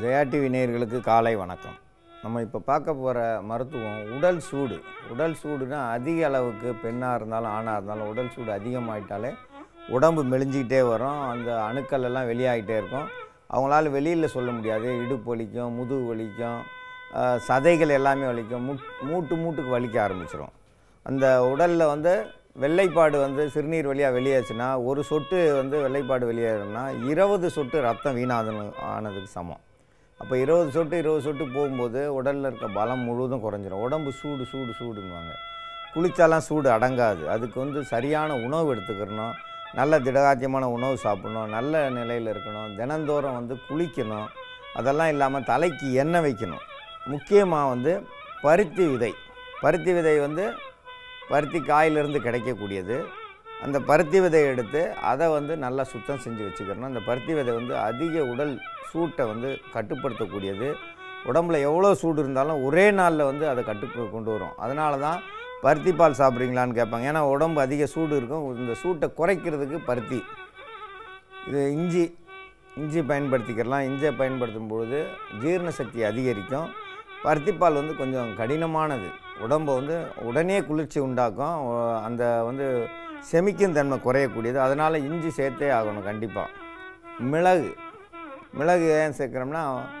Jaya TV நேயர்களுக்கு காலை வணக்கம் நம்ம இப்போ பார்க்க போகிற மருத்துவம் உடல் சூடு உடல் சூடுனா அதிக அளவுக்கு பெண்ணாக இருந்தாலும் ஆணாக இருந்தாலும் உடல் சூடு அதிகமாயிட்டாலே உடம்பு மெலிஞ்சிக்கிட்டே வரும் அந்த அணுக்கள் எல்லாம் வெளியாகிட்டே இருக்கும் அவங்களால வெளியில் சொல்ல முடியாது இடுப்பு வலிக்கும் முதுகு வலிக்கும் ஆஹ், சதைகள் எல்லாமே வலிக்கும் மூட் மூட்டு மூட்டுக்கு வலிக்க ஆரம்பிச்சிடும் அந்த உடலில் வந்து வெள்ளைப்பாடு வந்து சிறுநீர் வழியாக வெளியேச்சுன்னா ஒரு சொட்டு வந்து வெள்ளைப்பாடு வெளியேறும்னா இருபது சொட்டு ரத்தம் வீணாதனு ஆனதுக்கு சமம் அப்போ இருபது சொட்டு இருபது சொட்டு போகும்போது உடலில் இருக்க பலம் முழுவதும் குறைஞ்சிரும் உடம்பு சூடு சூடு சூடுன்னுவாங்க குளிச்சாலாம் சூடு அடங்காது அதுக்கு வந்து சரியான உணவு எடுத்துக்கிறணும் நல்ல திடகாத்தியமான உணவு சாப்பிடணும் நல்ல நிலையில் இருக்கணும் தினந்தோறும் வந்து குளிக்கணும் அதெல்லாம் இல்லாமல் தலைக்கு எண்ணெய் வைக்கணும் முக்கியமாக வந்து பருத்தி விதை பருத்தி விதை வந்து பருத்தி காயிலிருந்து கிடைக்கக்கூடியது அந்த பருத்தி விதையை எடுத்து அதை வந்து நல்லா சுத்தம் செஞ்சு வச்சுக்கிறணும் அந்த பருத்தி விதை வந்து அதிக உடல் சூட்டை வந்து கட்டுப்படுத்தக்கூடியது உடம்புல எவ்வளோ சூடு இருந்தாலும் ஒரே நாளில் வந்து அதை கட்டுக்கு கொண்டு வரும் அதனால தான் பருத்தி பால் சாப்பிட்றீங்களான்னு கேட்பாங்க ஏன்னா உடம்பு அதிக சூடு இருக்கும் இந்த சூட்டை குறைக்கிறதுக்கு பருத்தி இது இஞ்சி இஞ்சி பயன்படுத்திக்கிறலாம் இஞ்சியை பயன்படுத்தும் பொழுது ஜீரண சக்தி அதிகரிக்கும் பருத்திப்பால் வந்து கொஞ்சம் கடினமானது உடம்பை வந்து உடனே குளிர்ச்சி உண்டாக்கும் ஒ- அந்த வந்து செமிக்கும் தன்மை குறையக்கூடியது அதனால் இஞ்சி சேர்த்தே ஆகணும் கண்டிப்பாக மிளகு மிளகு ஏன் சேர்க்குறோம்னா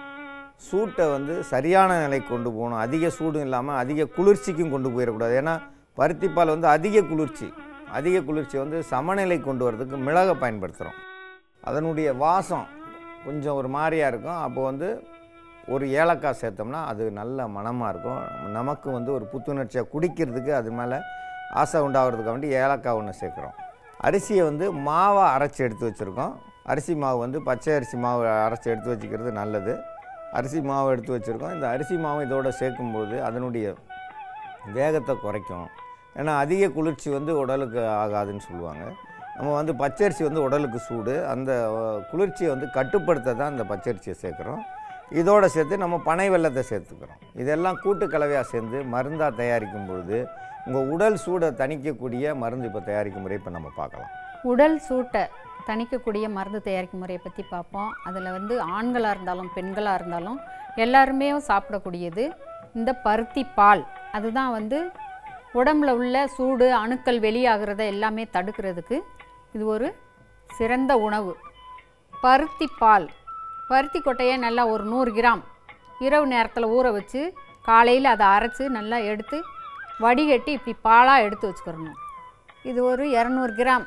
சூட்டை வந்து சரியான நிலைக்கு கொண்டு போகணும் அதிக சூடும் இல்லாமல் அதிக குளிர்ச்சிக்கும் கொண்டு போயிடக்கூடாது ஏன்னா பருத்திப்பால் வந்து அதிக குளிர்ச்சி அதிக குளிர்ச்சி வந்து சமநிலை கொண்டு வரதுக்கு மிளகை பயன்படுத்துகிறோம் அதனுடைய வாசம் கொஞ்சம் ஒரு மாதிரியாக இருக்கும் அப்போ வந்து ஒரு ஏலக்காய் சேர்த்தோம்னா அது நல்ல மணமாக இருக்கும் நமக்கு வந்து ஒரு புத்துணர்ச்சியாக குடிக்கிறதுக்கு அது மேலே ஆசை உண்டாகிறதுக்கு வேண்டி ஏலக்காய் ஒன்று சேர்க்குறோம் அரிசியை வந்து மாவை அரைச்சி எடுத்து வச்சுருக்கோம் அரிசி மாவு வந்து பச்சை அரிசி மாவு அரைச்சி எடுத்து வச்சுக்கிறது நல்லது அரிசி மாவு எடுத்து வச்சுருக்கோம் இந்த அரிசி மாவு இதோட சேர்க்கும்போது அதனுடைய வேகத்தை குறைக்கும் ஏன்னா அதிக குளிர்ச்சி வந்து உடலுக்கு ஆகாதுன்னு சொல்லுவாங்க நம்ம வந்து பச்சரிசி வந்து உடலுக்கு சூடு அந்த அஹ், குளிர்ச்சியை வந்து கட்டுப்படுத்த தான் இந்த பச்சரிசியை சேர்க்குறோம் இதோட சேர்த்து நம்ம பனை வெல்லத்தை சேர்த்துக்கிறோம் இதெல்லாம் கூட்டு கலவையாக சேர்ந்து மருந்தாக தயாரிக்கும் பொழுது உங்கள் உடல் சூடை தணிக்கக்கூடிய மருந்து இப்போ தயாரிக்கும் முறை இப்போ நம்ம பார்க்கலாம் உடல் சூட்டை தணிக்கக்கூடிய மருந்து தயாரிக்கும் முறையை பற்றி பார்ப்போம் அதில் வந்து ஆண்களாக இருந்தாலும் பெண்களாக இருந்தாலும் எல்லாருமே சாப்பிடக்கூடியது இந்த பருத்தி பால் அதுதான் வந்து உடம்புல உள்ள சூடு அணுக்கள் வெளியாகிறத எல்லாமே தடுக்கிறதுக்கு இது ஒரு சிறந்த உணவு பருத்தி பால் பருத்தி கொட்டையை நல்லா ஒரு நூறு கிராம் இரவு நேரத்தில் ஊற வச்சு காலையில் அதை அரைச்சி நல்லா எடுத்து வடிகட்டி இப்படி பாலாக எடுத்து வச்சுக்கிறணும் இது ஒரு இரநூறு கிராம்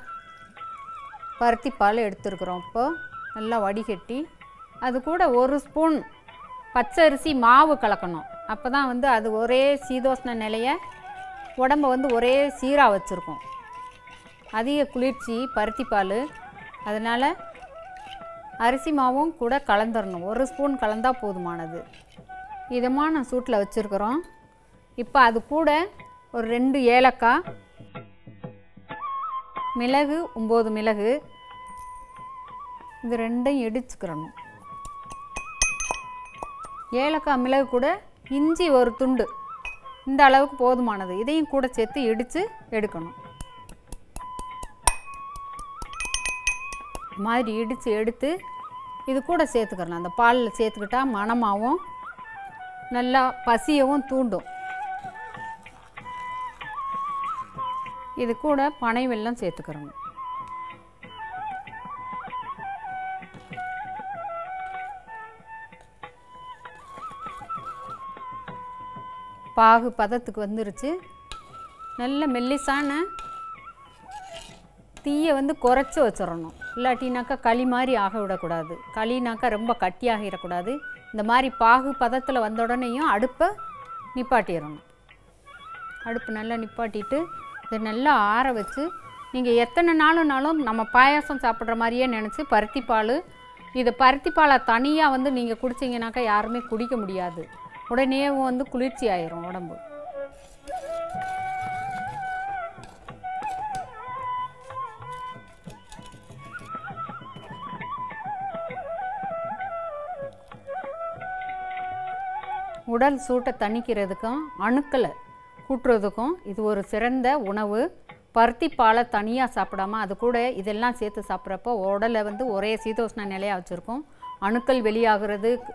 பருத்தி பால் எடுத்துருக்குறோம் இப்போ நல்லா வடிகட்டி அது கூட ஒரு ஸ்பூன் பச்சரிசி மாவு கலக்கணும் அப்போ தான் வந்து அது ஒரே சீதோஷ்ண நிலையை உடம்ப வந்து ஒரே சீராக வச்சுருக்கும் அதிக குளிர்ச்சி பருத்தி பால் அதனால் அரிசி மாவும் கூட கலந்துடணும் ஒரு ஸ்பூன் கலந்தால் போதுமானது இதமான சூட்டில் வச்சுருக்குறோம் இப்போ அது கூட ஒரு ரெண்டு ஏலக்காய் மிளகு ஒம்பது மிளகு இது ரெண்டையும் இடிச்சுக்கிறணும் ஏலக்காய் மிளகு கூட இஞ்சி ஒரு துண்டு இந்த அளவுக்கு போதுமானது இதையும் கூட சேர்த்து இடித்து எடுக்கணும் இது மாதிரி இடித்து எடுத்து இது கூட சேர்த்துக்கிறணும் அந்த பாலில் சேர்த்துக்கிட்டா மணமாகவும் நல்லா பசியவும் தூண்டும் இது கூட பனை வெல்லம் சேர்த்துக்கிறோம் பாகு பதத்துக்கு வந்துருச்சு நல்ல மெல்லிசான தீயை வந்து குறைச்சி வச்சிடணும் இல்லாட்டினாக்கா களி மாதிரி ஆக விடக்கூடாது களினாக்கா ரொம்ப கட்டியாகிடக்கூடாது இந்த மாதிரி பாகு பதத்தில் வந்த உடனேயும் அடுப்பை நிப்பாட்டிடணும் அடுப்பு நல்லா நிப்பாட்டிட்டு இதை நல்லா ஆற வச்சு நீங்கள் எத்தனை நாளுனாலும் நம்ம பாயாசம் சாப்பிட்ற மாதிரியே நினச்சி பருத்தி பால் இதை பருத்தி பாலை தனியாக வந்து நீங்கள் குடிச்சிங்கனாக்கா யாருமே குடிக்க முடியாது உடனே வந்து குளிர்ச்சி ஆயிரும் உடம்பு உடல் சூட்டை தணிக்கிறதுக்கும் அணுக்களை கூட்டுறதுக்கும் இது ஒரு சிறந்த உணவு பருத்தி பாலை தனியாக சாப்பிடாம அது கூட இதெல்லாம் சேர்த்து சாப்பிட்றப்போ உடலை வந்து ஒரே சீதோஷ்ண நிலையாக வச்சுருக்கும் அணுக்கள் வெளியாகிறது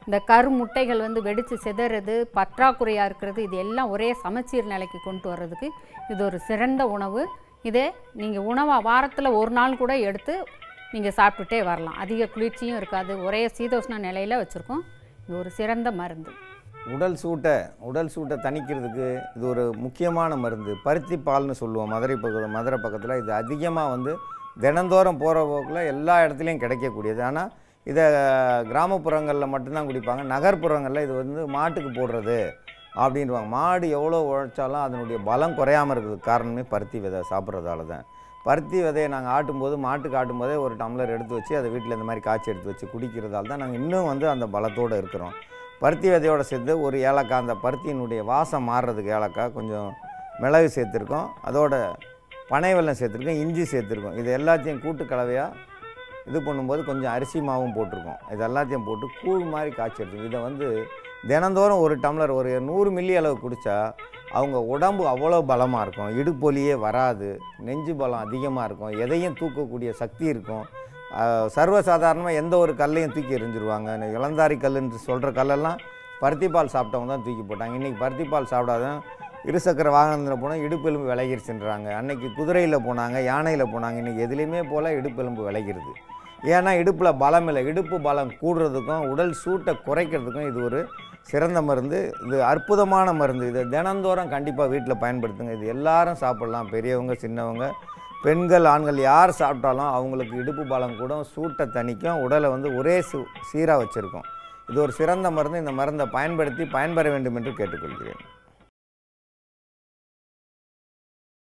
இந்த கரு முட்டைகள் வந்து வெடித்து சிதறது பற்றாக்குறையாக இருக்கிறது இது எல்லாம் ஒரே சமச்சீர் நிலைக்கு கொண்டு வர்றதுக்கு இது ஒரு சிறந்த உணவு இதே நீங்கள் உணவாக வாரத்தில் ஒரு நாள் கூட எடுத்து நீங்கள் சாப்பிட்டுட்டே வரலாம் அதிக குளிர்ச்சியும் இருக்காது ஒரே சீதோஷ்ண நிலையில் வச்சுருக்கோம் இது ஒரு சிறந்த மருந்து உடல் சூட்டை உடல் சூட்டை தணிக்கிறதுக்கு இது ஒரு முக்கியமான மருந்து பருத்தி பால்னு சொல்லுவோம் மதுரை பக்கம் மதுரை பக்கத்தில் இது அதிகமாக வந்து தினந்தோறும் போகிற போக்கில் எல்லா இடத்துலையும் கிடைக்கக்கூடியது ஆனால் இதை கிராமப்புறங்களில் மட்டும்தான் குடிப்பாங்க நகர்ப்புறங்களில் இது வந்து மாட்டுக்கு போடுறது அப்படின்வாங்க மாடு எவ்வளோ உழைச்சாலும் அதனுடைய பலம் குறையாமல் இருக்கிறதுக்கு காரணமே பருத்தி விதை சாப்பிட்றதால தான் பருத்தி விதையை நாங்கள் ஆட்டும்போது மாட்டுக்கு ஆட்டும்போதே ஒரு டம்ளர் எடுத்து வச்சு அதை வீட்டில் இந்த மாதிரி காய்ச்சி எடுத்து வச்சு குடிக்கிறதால தான் நாங்கள் இன்னும் வந்து அந்த பலத்தோடு இருக்கிறோம் பருத்தி விதையோட சேர்த்து ஒரு ஏலக்காய் அந்த பருத்தியினுடைய வாசம் மாறுறதுக்கு ஏலக்காய் கொஞ்சம் மிளகு சேர்த்துருக்கோம் அதோட பனை வெல்லம் சேர்த்துருக்கோம் இஞ்சி சேர்த்துருக்கோம் இது எல்லாத்தையும் கூட்டு கலவையாக இது பண்ணும்போது கொஞ்சம் அரிசி மாவும் போட்டிருக்கோம் இது எல்லாத்தையும் போட்டு கூழ் மாதிரி காய்ச்சி எடுத்துக்கோம் இதை வந்து தினந்தோறும் ஒரு டம்ளர் ஒரு நூறு மில்லி அளவு குடித்தா அவங்க உடம்பு அவ்வளோ பலமாக இருக்கும் இடுப்பொலியே வராது நெஞ்சு பலம் அதிகமாக இருக்கும் எதையும் தூக்கக்கூடிய சக்தி இருக்கும் ஆஹ் சர்வசாதாரணமாக எந்த ஒரு கல்லையும் தூக்கி எறிஞ்சிருவாங்க இந்த இளந்தாரி கல்லுன்னு சொல்கிற கல்லெல்லாம் பருத்திப்பால் சாப்பிட்டவங்க தான் தூக்கி போட்டாங்க இன்றைக்கி பருத்திப்பால் சாப்பிடாதான் இருசக்கர வாகனத்தில் போனால் இடுப்பெலும்பு விலகிருச்சுன்றாங்க அன்னைக்கு குதிரையில் போனாங்க யானையில் போனாங்க இன்றைக்கி எதுலேயுமே போல் இடுப்பெலும்பு விலகிருது ஏன்னா இடுப்பில் பலம் இல்லை இடுப்பு பலம் கூடுறதுக்கும் உடல் சூட்டை குறைக்கிறதுக்கும் இது ஒரு சிறந்த மருந்து இது அற்புதமான மருந்து இதை தினந்தோறும் கண்டிப்பாக வீட்டில் பயன்படுத்துங்க இது எல்லாரும் சாப்பிடலாம் பெரியவங்க சின்னவங்க பெண்கள் ஆண்கள் யார் சாப்பிட்டாலும் அவங்களுக்கு இடுப்பு பலம் கூட சூட்டை தணிக்கும் உடலை வந்து ஒரே சு சீராக வச்சுருக்கும் இது ஒரு சிறந்த மருந்து இந்த மருந்தை பயன்படுத்தி பயன்பெற வேண்டும் என்று கேட்டுக்கொள்கிறேன்